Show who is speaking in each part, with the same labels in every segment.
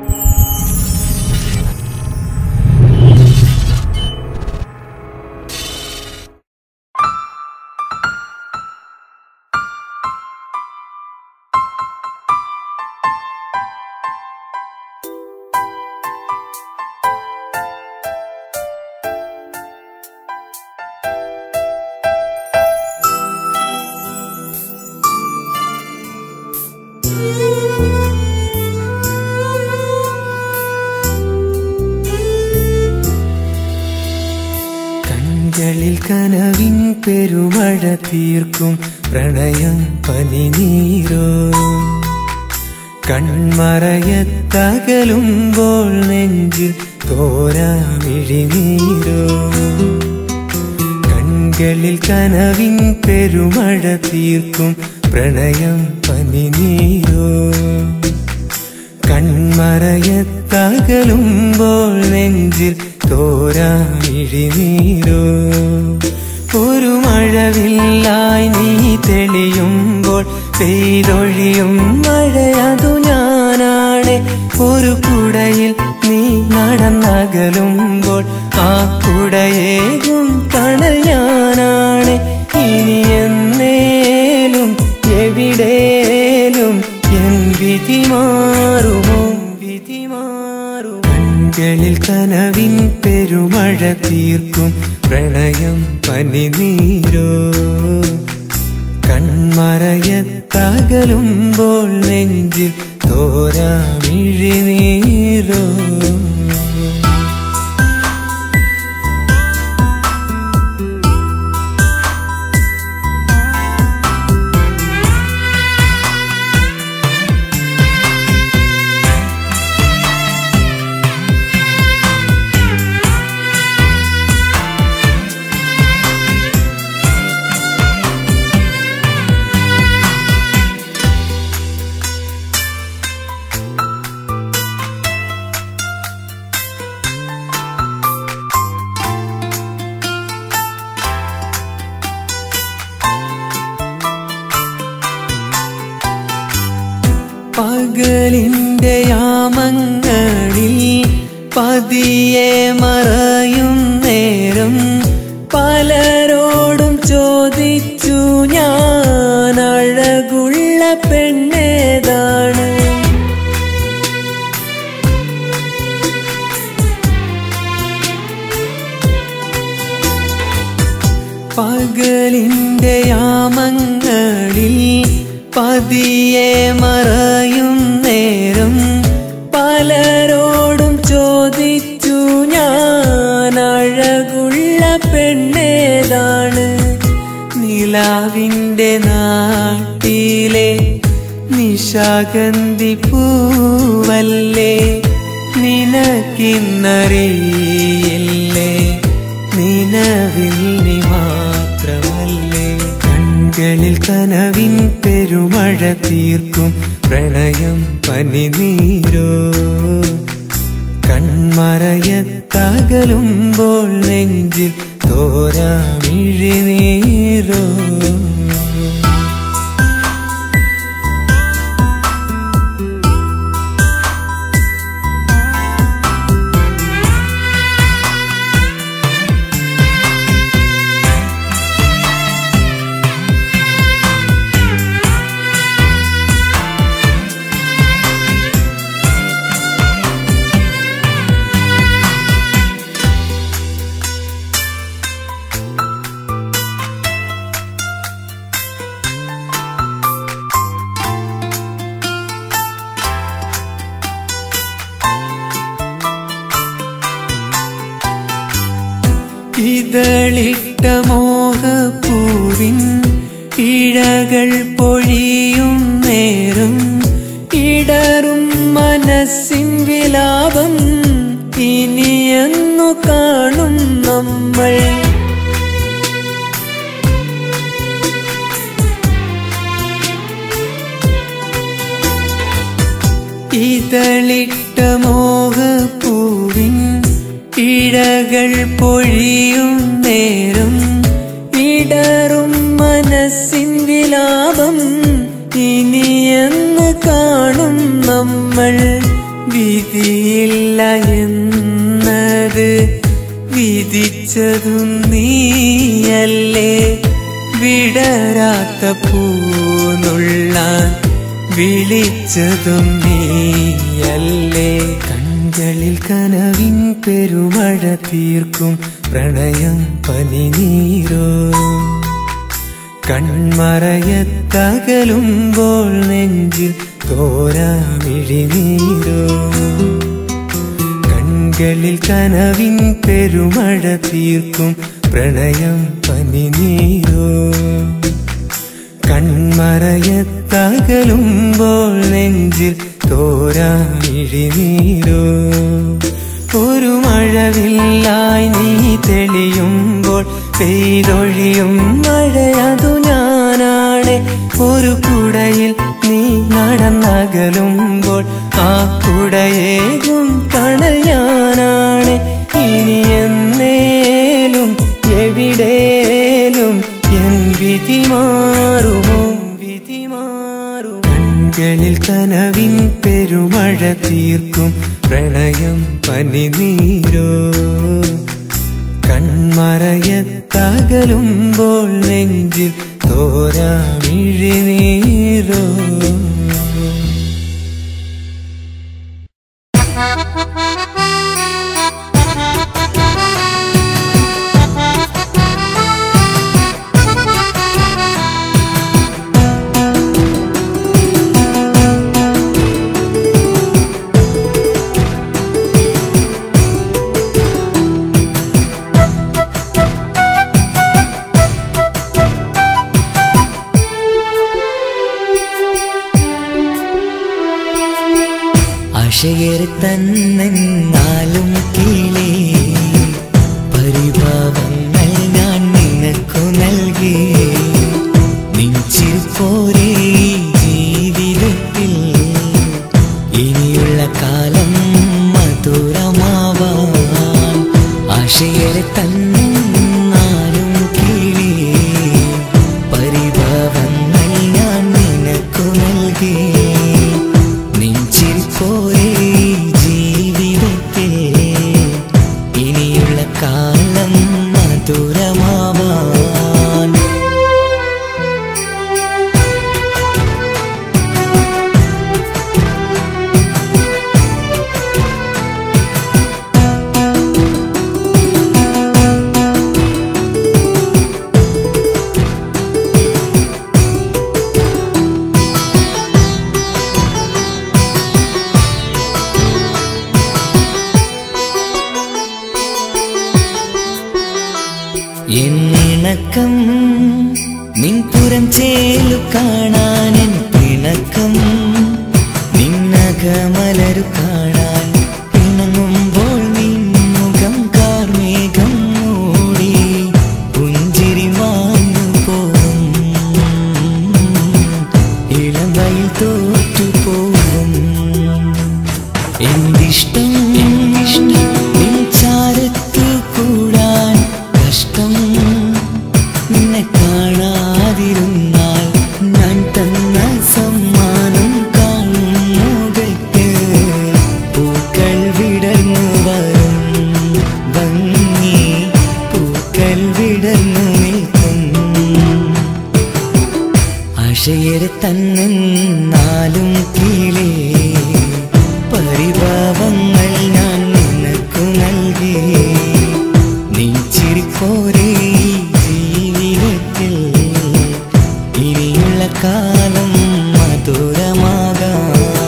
Speaker 1: കൺകളിൽ കനവിൻ പെരുമഴ തീർക്കും പ്രണയം പനിനീരോ കൺമറയത്തകലുമ്പോൾ നെഞ്ചിൽ തോരാ മിഴിനീരോ കൺകളിൽ കനവിൻ പെരുമഴ തീർക്കും പ്രണയം പനിനീരോ കൺമറയത്തകലുമ്പോൾ നെഞ്ചിൽ തോരാ മിഴിനീരോ ഒരു മഴവില്ലായി നീ തെളിയുമ്പോൾ പെയ്തൊഴിയും മഴയതു ഞാനാണ് ഒരു കുടയിൽ നീ നടന്നകലുമ്പോൾ ആ കുടയേകും തണൽ ഞാനാണ് ഇനി എന്നേലും എവിടേലും എൻ വിധി മാറുമോ വിധി മാറും കൺകളിൽ കനവിൻ പെരുമഴ തീർക്കും പ്രണയം പനിനീരോ കൺമറയത്തകലുമ്പോൾ നെഞ്ചിൽ തോരാ മിഴിനീരോ പകലിന്റെ യാമങ്ങളിൽ പതിയെ മറയും നേരം പലരോടും ചോദിച്ചു ഞാൻ അഴകുള്ള പെണ്ണേതാണ് പകലിന്റെ യാമങ്ങളിൽ പതിയെ മറയും നേരം പലരോടും ചോദിച്ചു ഞാൻ അഴകുള്ള പെണ്ണേതാണ് നിലാവിന്റെ നാട്ടിലെ നിശാഗന്ധി പൂവല്ലേ നിനക്കിന്നറിയില്ലേ നിലവിൽ നീ മാത്രമല്ലേ കൺകളിൽ കനവിൻ പെരുമഴ തീർക്കും പ്രണയം പനിനീരോ കൺമറയത്തകലുമ്പോൾ നെഞ്ചിൽ തോരാ മിഴിനീരോ ഇതളിട്ട മോഹപ്പൂവിൻ ഇഴകൾ പൊഴിയും നേരം ഇടറും മനസ്സിൻ വിലാപം ഇനിയെന്നു കാണും നമ്മൾ ഇതളിട്ട മോഹപ്പൂവിൻ ഇഴകൾ പൊഴിയും നേരം ഇടറും മനസ്സിൻ വിലാപം ഇനിയെന്ന് കാണും നമ്മൾ വിധിയില്ല എന്നത് വിധിച്ചതും നീയല്ലേ വിടരാത്ത പൂന്നുള്ളാൻ വിളിച്ചതും നീയല്ലേ കൺകളിൽ കനവിൻ പെരുമഴ തീർക്കും പ്രണയം പനിനീരോ കൺമറയത്തകലുമ്പോൾ നെഞ്ചിൽ തോരാമിഴിനീരോ കൺകളിൽ കനവിൻ പെരുമഴ തീർക്കും പ്രണയം പനിനീരോ കൺമറയത്തകലുമ്പോൾ നെഞ്ചിൽ തോരാമിഴിനീരോ ഒരു മഴവില്ലായി നീ തെളിയുമ്പോൾ പെയ്തൊഴിയും മഴയതു ഞാനാണ് ഒരു കുടയിൽ നീ നടന്നകലുമ്പോൾ ആ കുടയേകും തണയാനാണ് ഇനി എന്നേലും എവിടേലും എൻ വിധി മാറുമോ വിധി മാറും കൺകളിൽ കനവിൻ പെരുമഴ തീർക്കും പ്രണയം പനിനീരോ കൺമറയത്തകലുമ്പോൾ നെഞ്ചിൽ തോരാമിഴിനീരോ
Speaker 2: ആശയേറെ തന്നെന്നാലും കിളി പരിഭാവങ്ങൾ ഞാൻ നിനക്കു നൽകി നിഞ്ചിപ്പോരേ ജീവിതത്തിൽ ഇനിയുള്ള കാലം മധുരമാവാൻ ആശയേറെ തന്നെന്നാലും കിളി പരിഭാവങ്ങൾ ഞാൻ നിനക്കു നൽകി നെഞ്ചിരിപ്പോയേ ജീവിതത്തിൽ ഇനിയുള്ള കാലം മധുരമാവാൻ എന്നിണക്കം നിൻപുരം ചേലു കാണാൻ എൻ പിണക്കം നിന്നകമലരു കാണാൻ പിണങ്ങുമ്പോൾ നിൻമുഖം കാർമേഘം മൂടി പുഞ്ചിരി മാഞ്ഞു പോകും ഇളവയിൽ തോറ്റു പോകും എന്തിഷ്ടം എന്തിഷ്ടം നിൻ ചാരത്തു കൂടാൻ കഷ്ടം നിന്നെ കാണാതിരുന്നാൽ ഞാൻ തന്ന സമ്മാനം കാണുകൾക്ക് പൂക്കൾ വിടർന്നു വരും ഭംഗി പൂക്കൾ വിടർന്നു നിൽക്കും ആശയരെ തന്നാലും കീഴേ പരിഭാവങ്ങൾ ഞാൻ നിനക്കു നൽകി നീ ചിരിപ്പോരേ ജീവിതത്തിൽ ഇനിയുള്ള കാലം മധുരമാകാം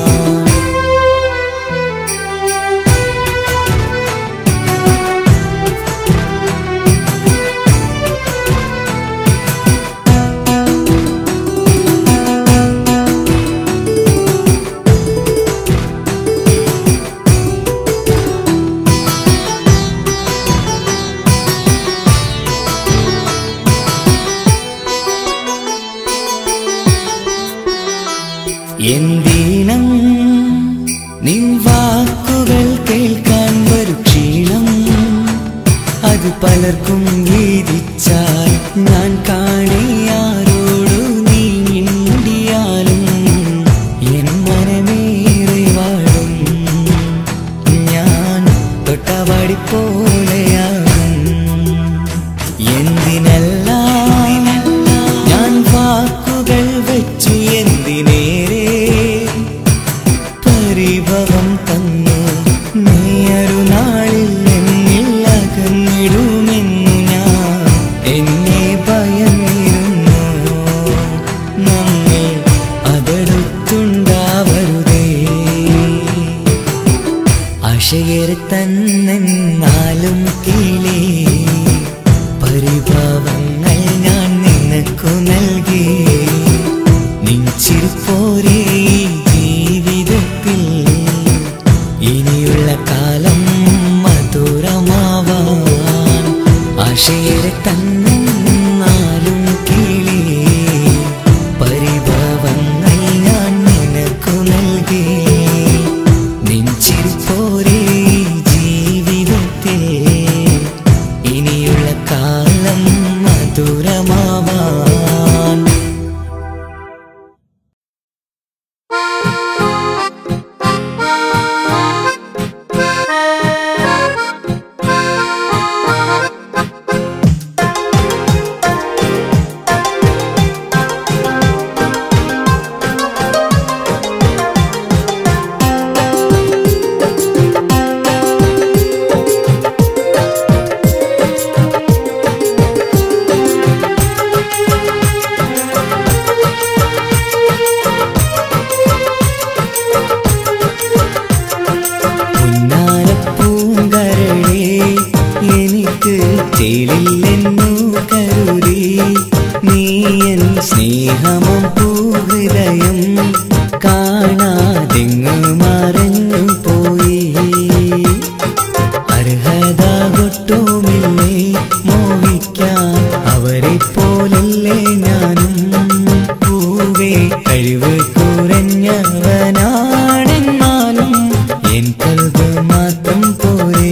Speaker 2: എന്തിനം നിൻ വാക്കുകൾ കേൾക്കാൻ ഒരു ക്ഷീണം അത് പലർക്കും വീതിച്ചാൽ ഞാൻ കാണിയാരോടു നീ മിണ്ടിയാലും എൻ മനമേറെ വാഴും പോലെയാകും എന്തിനല്ല ഞാൻ വാക്കുകൾ വെച്ചു എന്തിനേറെ പരിഭവം തന്നു നീയൊരു നാളിൽ എന്നിൽ അകന്നിടുമെന്നു ഞാൻ എന്നെ ഭയന്നിരുന്നു നമ്മെ അതെടുത്തുണ്ടാവരുതേ ആശയേറെ തന്നെന്നാലും കീഴേ പരിഭവങ്ങൾ ഞാൻ നിനക്കു നൽകി നിഞ്ചിരിപ്പോരേ ജീവിതത്തിൽ ഇനിയുള്ള കാലം മധുരമാവാൻ ആശയേറെ തന്നെന്നാലും കീഴേ പരിഭവങ്ങൾ ഞാൻ നിനക്കു നൽകി നെഞ്ചിരിപ്പോരേ ജീവിതത്തിൽ ഇനിയുള്ള കാലം മധുരമാവാൻ പുന്നാരപ്പൂങ്കരളേ എനിക്ക് ചേലില്ലെന്നു കരുതി നീ എൻ സ്നേഹമം പൂഹൃദയം കാണാതെങ്ങു മറഞ്ഞു പോയി അർഹത ഒട്ടുമില്ലേ മോഹിക്കാൻ അവരെ പോലല്ലേ ഞാനും പൂവേ കഴിവ് കുറഞ്ഞവനാണെന്നാലും എൻ കൽവ് മാത്രം പോരേ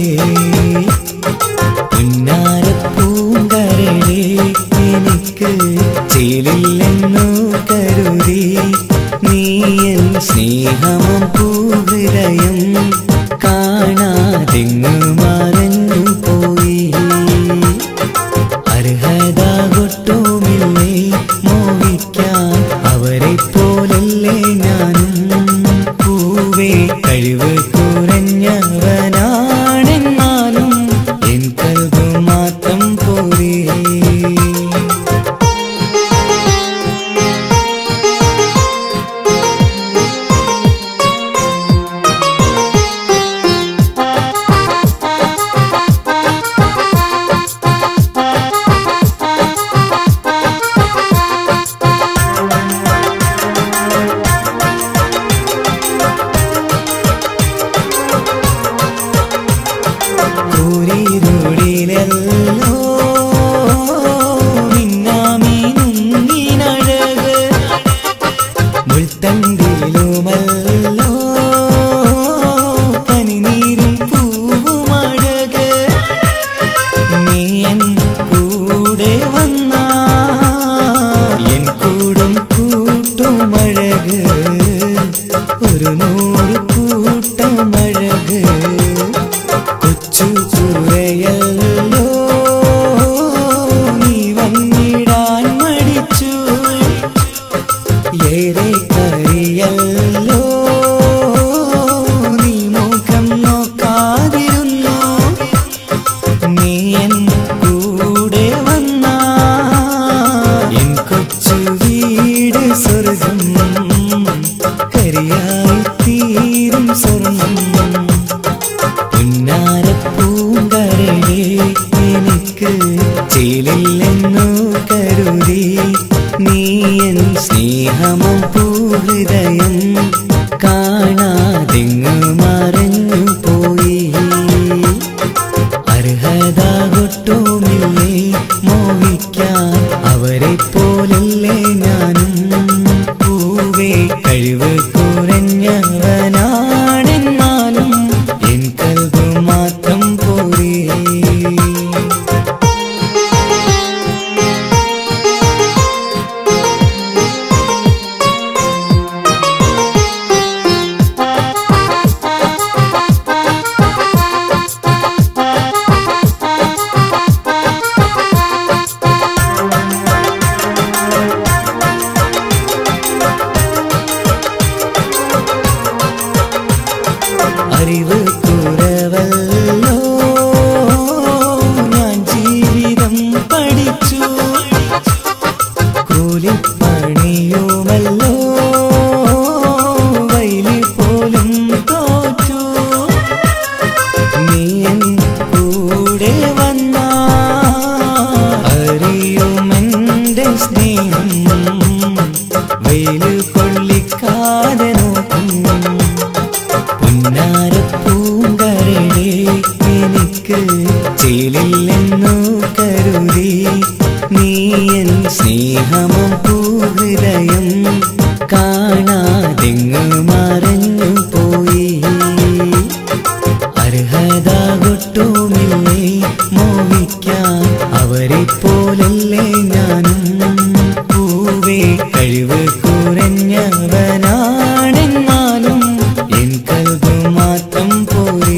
Speaker 2: പുന്നാരപ്പൂങ്കരളേ എനിക്ക് ചേലില്ലെന്നു കരുതി നീ എൻ സ്നേഹമം പൂഹൃദയം കാണാതെങ്ങു മറഞ്ഞു പോയി അർഹത ഒട്ടുമില്ലേ മോഹിക്കാൻ അവരെ പോലല്ലേ ഞാനും പൂവേ കഴിവ് കുറഞ്ഞവനാണെന്നാലും എൻ കൽവ് മാത്രം പോരേ കൂരിരുളിലല്ലോ മിന്നാമീനുങ്ങിനഴക് മുൾത്തണ്ടിലുമല്ലോ പനിനീരും പൂവുമഴക് നീ എൻ കൂടെ വന്നാ എൻ കൂടും കൂട്ടുമഴക് ഒരു നൂറ് കൂട്ടമഴക് കൊച്ചു കുറയല്ലോ നീ വന്നിടാൻ മടിച്ചു ഏറെ കറിയല്ലോ നീ മുഖം നോക്കാതിരുന്നു നീ എൻ കൂടെ വന്നാ എൻ കൊച്ചു വീട് സ്വർഗം കരിയായി തീരും സ്വർണം അറിവ് കുറവല്ലോ ഞാൻ ജീവിതം പഠിച്ചു കൂലിപ്പണിയുമല്ലോ വൈലി പോലും തോറ്റു നീ എൻ കൂടെ വന്ന അറിയുമെന്റെ സ്നേഹം വെയില് കൊള്ളിക്കാതെ നോക്കും പുന്നാരപ്പൂങ്കരളെ എനിക്ക് ചേലില്ലെന്നു കരുതി നീ എൻ സ്നേഹമും പൂഹൃദയം കാണാതെങ്ങ് മറഞ്ഞു പോയി അർഹത കൊട്ടുമില്ലേ മോഹിക്കാൻ അവരെ പോലല്ലേ ഞാനും പൂവേ കഴിവ് കുറഞ്ഞവനാണെന്നാലും എൻ കൽബ് മാത്രം പോരേ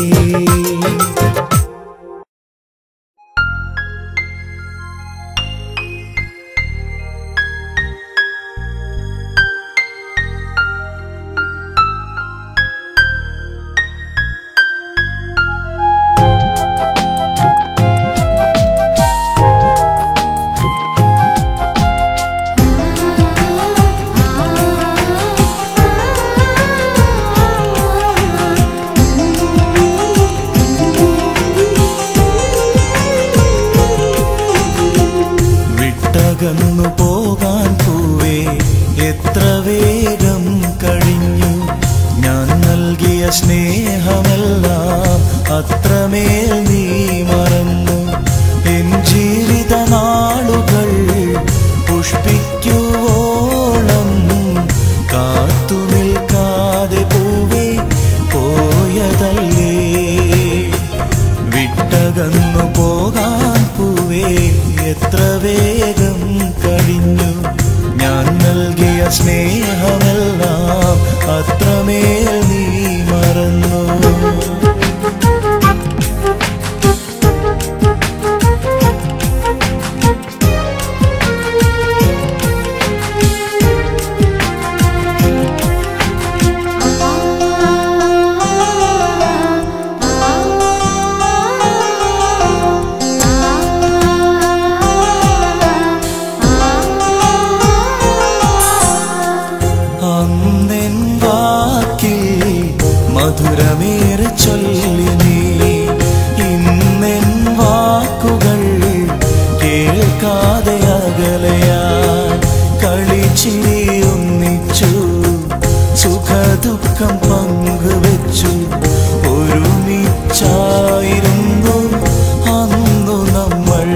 Speaker 3: വിട്ടകന്നു പോകാൻ പൂവേ എത്ര വേഗം കഴിഞ്ഞു ഞാൻ നൽകിയ സ്നേഹമെല്ലാം അത്രമേൽ നീ മറന്നു എൻ ജീവിത നാളുകൾ പുഷ്പിക്കുവോളം കാത്തു നിൽക്കാതെ പൂവേ പോയതല്ലേ വിട്ടകന്നു പോകാൻ പൂവേ എത്ര വേഗം കഴിഞ്ഞു ഞാൻ നൽകിയ സ്നേഹമെല്ലാം അത്രമേൽ നീ മറന്നു അന്നെൻ വാക്കിൽ മധുരമേറെ ചൊല്ലി നീ ഇന്നെൻ വാക്കുകൾ കേൾക്കാതെ അകലയാ കളിച്ചിരി ഒന്നിച്ചു സുഖദുഃഖം പങ്കുവെച്ചു ഒരുമിച്ചായിരുന്നു അന്നു നമ്മൾ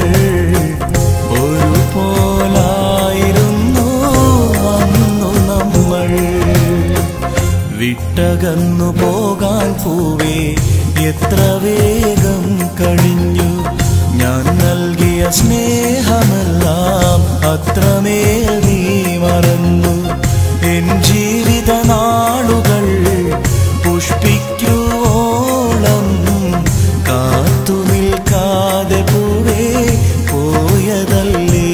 Speaker 3: ഒരു പോലായിരുന്നു അന്നു നമ്മൾ വിട്ടകന്നു പോകാൻ പൂവേ എത്ര വേഗം കഴിഞ്ഞു ഞാൻ നൽകിയ സ്നേഹമെല്ലാം അത്രമേൽ നീ മറന്നു എൻ ജീവിത നാളുകൾ പുഷ്പിക്കുവോളം കാത്തു നിൽക്കാതെ പൂവേ പോയതല്ലേ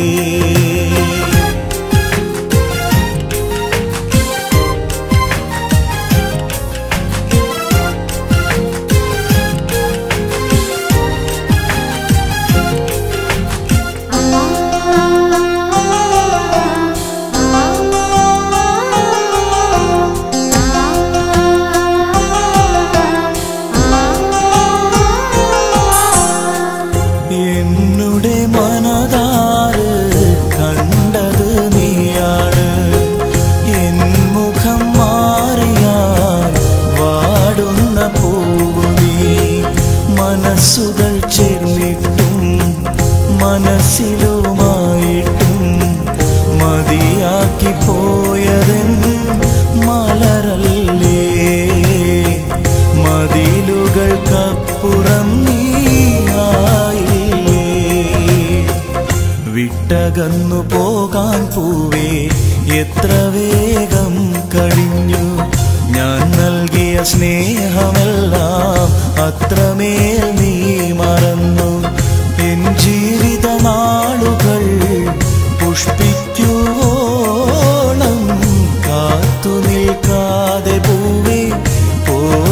Speaker 3: എന്നുടെ മനതാറ് കണ്ടത് നീയാണ് എൻ മുഖം മാറിയാൽ വാടുന്ന പൂവു നീ മനസ്സുകൾ ചേർന്നിട്ടും മനസ്സിലുമായിട്ടും മതിയാക്കി പോയതെൻ മലരല്ലേ മതിലുകൾക്കപ്പുറം നീയായില്ലേ വിട്ടകന്നു പോകാൻ പൂവേ എത്ര വേഗം കഴിഞ്ഞു ഞാൻ നൽകിയ സ്നേഹമെല്ലാം അത്രമേൽ നീ മറന്നു എൻ ജീവിത നാളുകൾ പുഷ്പിക്കുവോളം കാത്തു നിൽക്കാതെ പൂവേ പോ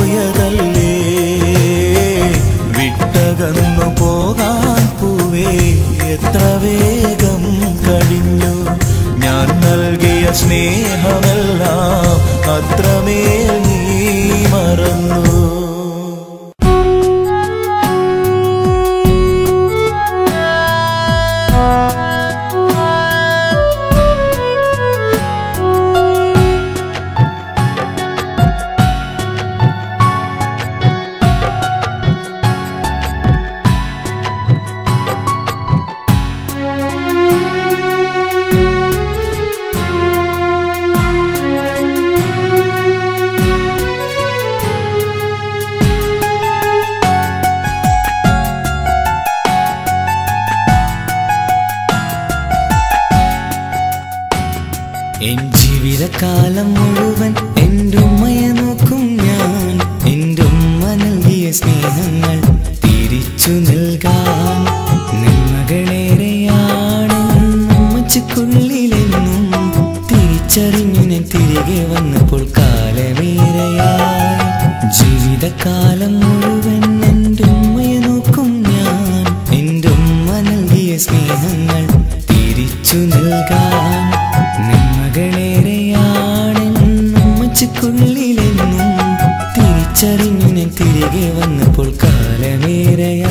Speaker 2: ജീവിതകാലം മുഴുവൻ എൻ്റെ ഉമ്മയെ നോക്കും ഞാൻ എൻ്റെ ഉമ്മ നൽകിയ സ്നേഹങ്ങൾ തിരിച്ചു നൽകാൻ നന്മകളേറെയാണെന്നുമ്മച്ചുള്ളിലെന്നും തിരിച്ചറിഞ്ഞു ഞാൻ തിരികെ വന്നപ്പോൾ കാലമേറെയാ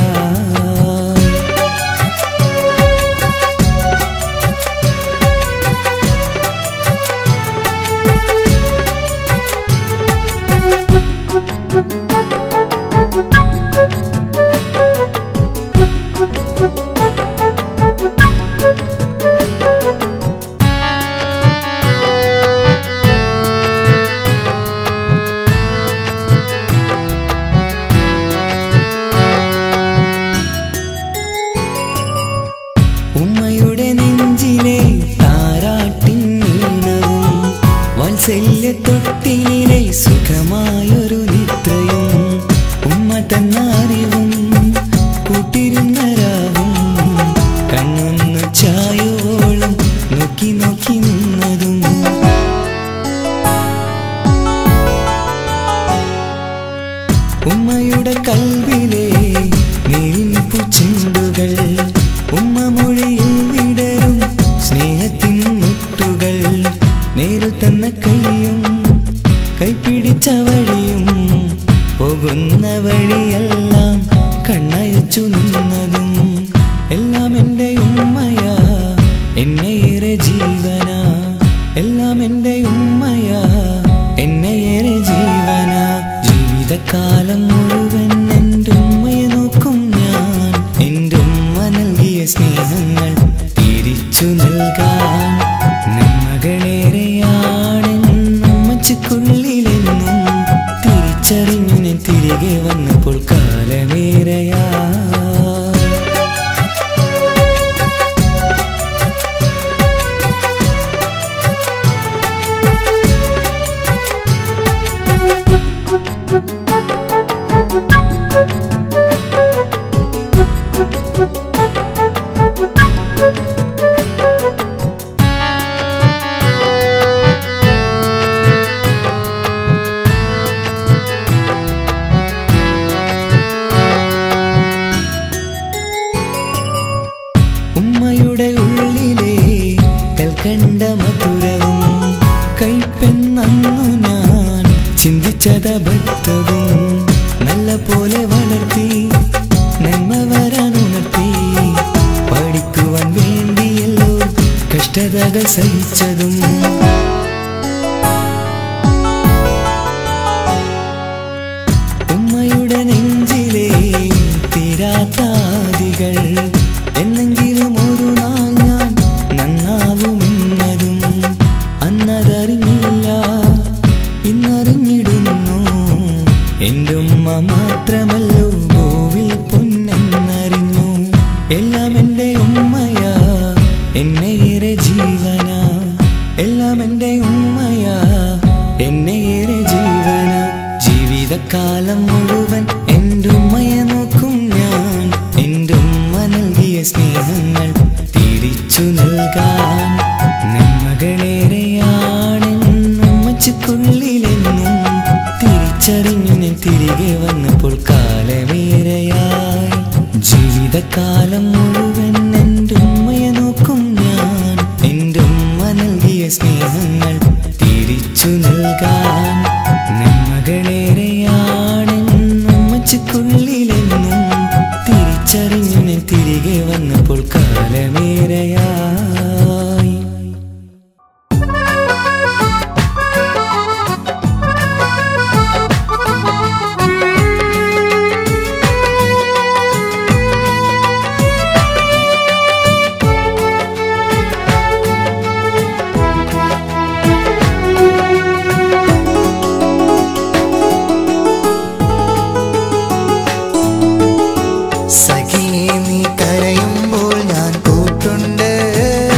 Speaker 2: ഉമ്മയുടെ നെഞ്ചിലെ താരാട്ടിൻ നീണവും വാത്സല്യ തൊട്ടിലെ സുഖമായൊരു നിദ്രയും ഉമ്മ തന്ന അറിവും കൂട്ടിരുന്ന രാവും കണ്ണൊന്നു ചായോളം നോക്കി നോക്കി നിന്നതും ഉമ്മയുടെ കൽവിലെ നീലിപ്പു ചെണ്ടുകൾ ഉമ്മ മൊഴിയിൽ വിടരും സ്നേഹത്തിൻ മുട്ടുകൾ നേരു തന്ന കൈയും കൈപിടിച്ച വഴിയും പോകുന്ന വഴിയെല്ലാം കണ്ണയച്ചു നിന്നതും എല്ലാം എൻ്റെ ഉമ്മയാ എന്നെ ഏറെ ജീവന എല്ലാം എൻ്റെ ഉമ്മയാ എന്നെ ഏറെ ജീവന ജീവിതകാലം മുഴുവൻ എൻ്റെ ഉമ്മയെ നോക്കും ഞാൻ എൻ്റെ ഉമ്മ നൽകിയ സ്നേഹങ്ങൾ തിരിച്ചു നൽകാൻ നന്മകളേറെയാണെന്നുമ്മച്ചുള്ളിലെന്നും തിരിച്ചറിഞ്ഞു ഞാൻ തിരികെ വന്നപ്പോൾ കാലമേറെയാ ഉമ്മയുടെ ഉള്ളിലെ കൽക്കണ്ട മധുരവും കൈപ്പെന്നന്നു ഞാൻ ചിന്തിച്ചതബദ്ധവും നല്ല പോലെ വളർത്തി നന്മ വരാനുണർത്തി പഠിക്കുവാൻ വേണ്ടിയല്ലോ കഷ്ടതകൾ സഹിച്ചതും ഉമ്മയുടെ നെഞ്ചിലെ തീരാത്താദികൾ എന്നെങ്കിലും ഒരു നാൾ ഞാൻ നന്നാവുമെന്നതും അന്നതറിഞ്ഞില്ല ഇന്നറിഞ്ഞിടുന്നു എൻ്റെ ഉമ്മ മാത്രമല്ലോ ഗോവിൽ പൊന്നെന്നറിഞ്ഞു എല്ലാം എൻ്റെ ഉമ്മയാ എന്നെ ഏറെ ജീവന എല്ലാം എൻ്റെ ഉമ്മയാ എന്നെ ഏറെ ജീവന ജീവിതകാലം മുഴുവൻ എൻ്റെ ഉമ്മയെ നോക്കും ഞാൻ എൻ്റെ ഉമ്മ നൽകിയ സ്നേഹങ്ങൾ തിരിച്ചു നൽകാൻ നന്മകളേറെയാണെന്നുമ്മച്ചുള്ളിലെന്നും തിരിച്ചറിഞ്ഞു ഞാൻ തിരികെ വന്നപ്പോൾ കാലമേറെയായി ജീവിതകാലം മുഴുവൻ എൻ്റെ ഉമ്മയെ നോക്കും ഞാൻ എൻ്റെ ഉമ്മ നൽകിയ സ്നേഹങ്ങൾ തിരിച്ചു നൽകാൻ നന്മകളേറെയാണെന്നുമ്മച്ചുള്ളിലെന്നും തിരിച്ചറിഞ്ഞു ഞാൻ തിരികെ വന്നപ്പോൾ കാലമേറെയായി
Speaker 4: സഖിയെ നീ കരയുമ്പോൾ ഞാൻ കൂട്ടുണ്ട്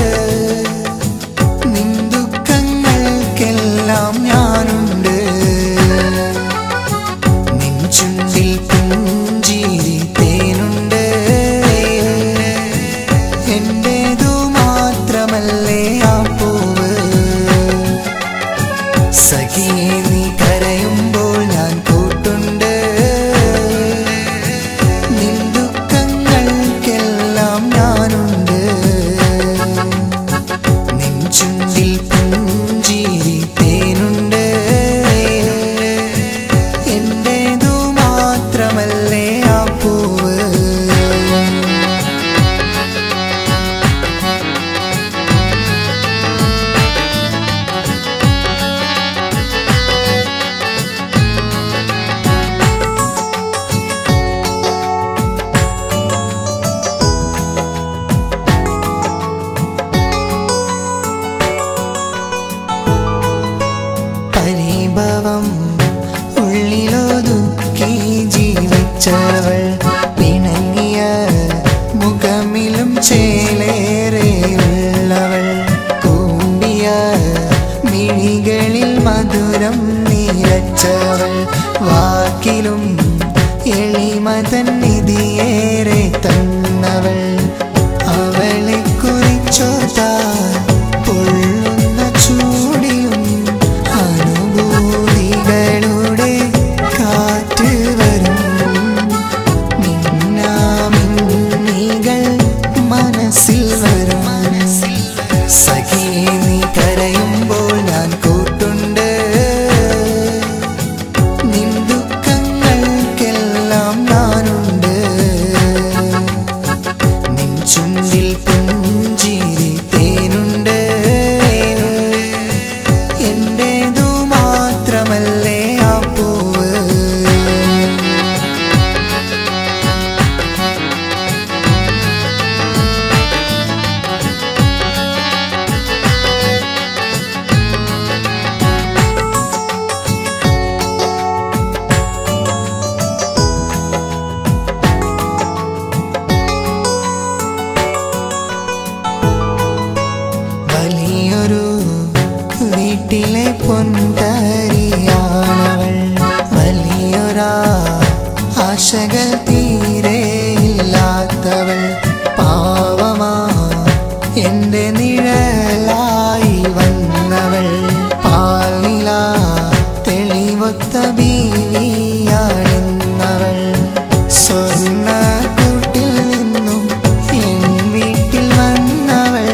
Speaker 4: ആശകൾ തീരെയില്ലാത്തവൾ പാവമാ എന്റെ നിഴലായി വന്നവൾ പാലില തെളിവൊത്ത ബീവിയാണെന്നവൾ സ്വർണ്ണ കൂട്ടിൽ നിന്നും എൻ വീട്ടിൽ വന്നവൾ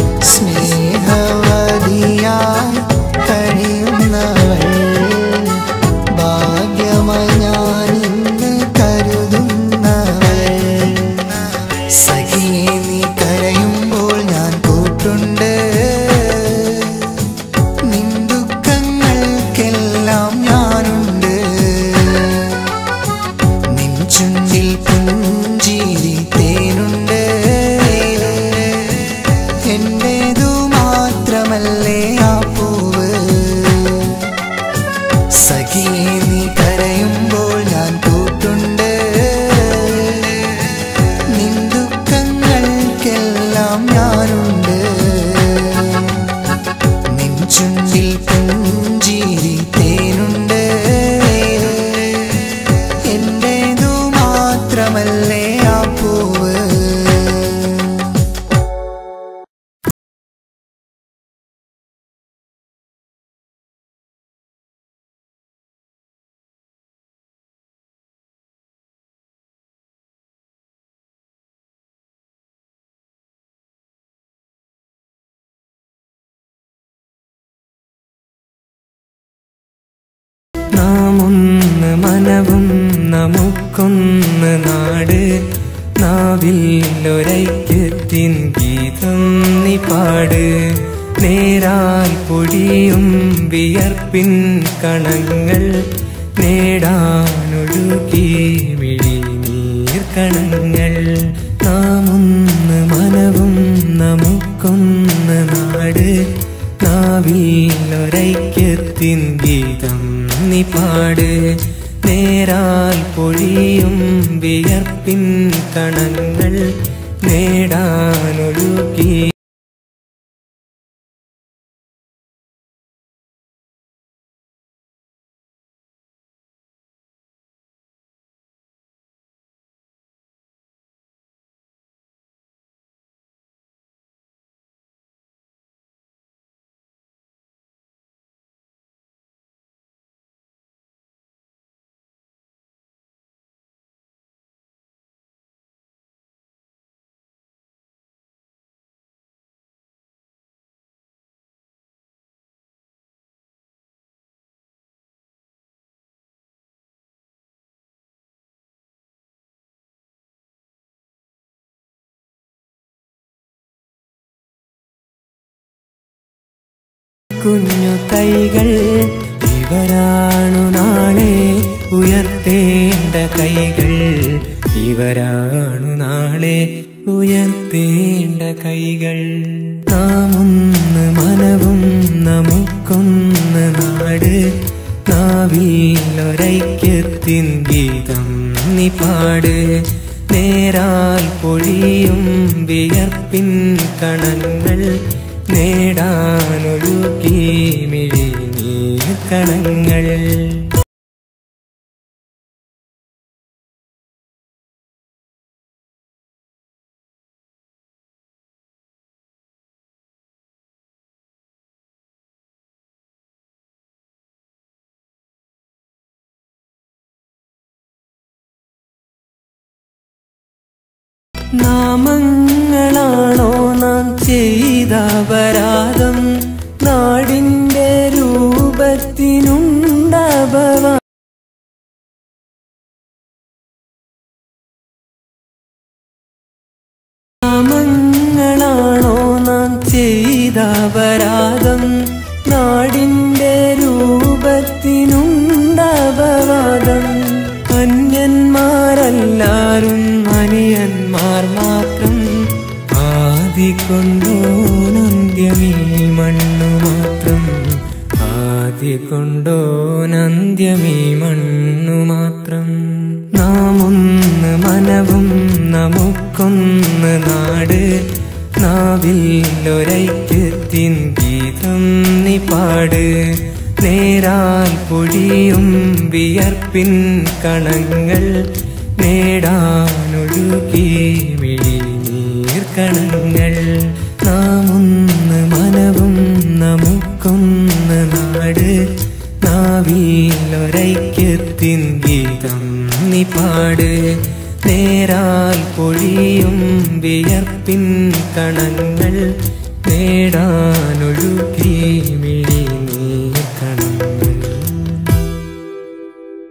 Speaker 4: സ്നേഹവതിയായി കഴിയുന്നവൾ ഭാഗ്യമായി ഞാൻ ഇന്ന് കരുതുന്നവൾ സഖിയെ നീ കരയുമ്പോൾ ഞാൻ കൂട്ടുണ്ട് നിൻ ദുഃഖങ്ങൾക്കെല്ലാം ഞാനുണ്ട് നിൻ ചുണ്ടിൽ പുഞ്ചിരി തേനുണ്ട് എന്റേതു മാത്രമല്ലേ ആ പൂവ് സഖിയെ നീ കരയുമ്പോൾ ഞാൻ കൂട്ടുണ്ട് നിൻ ദുഃഖങ്ങൾക്കെല്ലാം ഞാനുണ്ട് നിൻ ചുണ്ടിൽ പുഞ്ചിരി തേനുണ്ട് എന്റേതു മാത്രമല്ലേ ആ പൂവ്
Speaker 1: നാം ഒന്ന് മനവും നമുക്കൊന്ന് നാട് നാവിൽ ഒരൈക്യത്തിൻ ഗീതം നീ പാട് നേരാൽ പൊടിയും വിയർപ്പിൻ കണങ്ങൾ നേടാനൊഴുകി മിഴിനീർ കണങ്ങൾ നാം ഒന്ന് മനവും നമുക്കൊന്ന് നാട് നാവിലൊരൈക്യത്തിൻ ഗീതം നീ പാട് നേരാൽ പൊഴിയും വിയർപ്പിൻ കണങ്ങൾ നേടാനൊഴുകി കുഞ്ഞു കൈകൾ ഇവരാണു നാളെ ഉയർത്തേണ്ട കൈകൾ ഇവരാണു നാളെ ഉയർത്തേണ്ട കൈകൾ നാം ഒന്ന് മനവും നമുക്കൊന്ന് നാട് നാവിലൊരൈക്യത്തിൻ ഗീതം നീ പാട് നേരാൽ പൊഴിയും വിയർപ്പിൻ കണങ്ങൾ നേടാനൊഴുകി മിഴിനീർ കണങ്ങൾ നാമങ്ങളാണോ നാം ചെയ്ത അപരാധം നാടിന്റെ രൂപത്തിനുണ്ടപവ നാമങ്ങളാണോ നാം ചെയ്ത അപരാധം നാടിന്റെ രൂപത്തിനുണ്ടപവാദം അന്യന്മാരെല്ലാരും അനിയന്മാർ മാത്രം ആദി കൊണ്ടോനന്ത്യമീ മണ്ണു മാത്രം ആദി കൊണ്ടോനന്ത്യമീ മണ്ണു മാത്രം നാം ഒന്ന് മനവും നമുക്കൊന്ന് നാട് നാവിലൊരൈക്യത്തിൻ ഗീതം നീ പാട് നേരാൽ പൊഴിയും വിയർപ്പിൻ കണങ്ങൾ നേടാനൊഴുകി മിഴിനീർ കണങ്ങൾ നാമൊന്ന് മനവും നമുക്കൊന്ന് നാട് നാവിലൊരൈക്യത്തിൻ ഗീതം നീ പാട് നേരാൽ പൊഴിയും വിയർപ്പിൻ കണങ്ങൾ നേടാനൊഴുകി മിഴി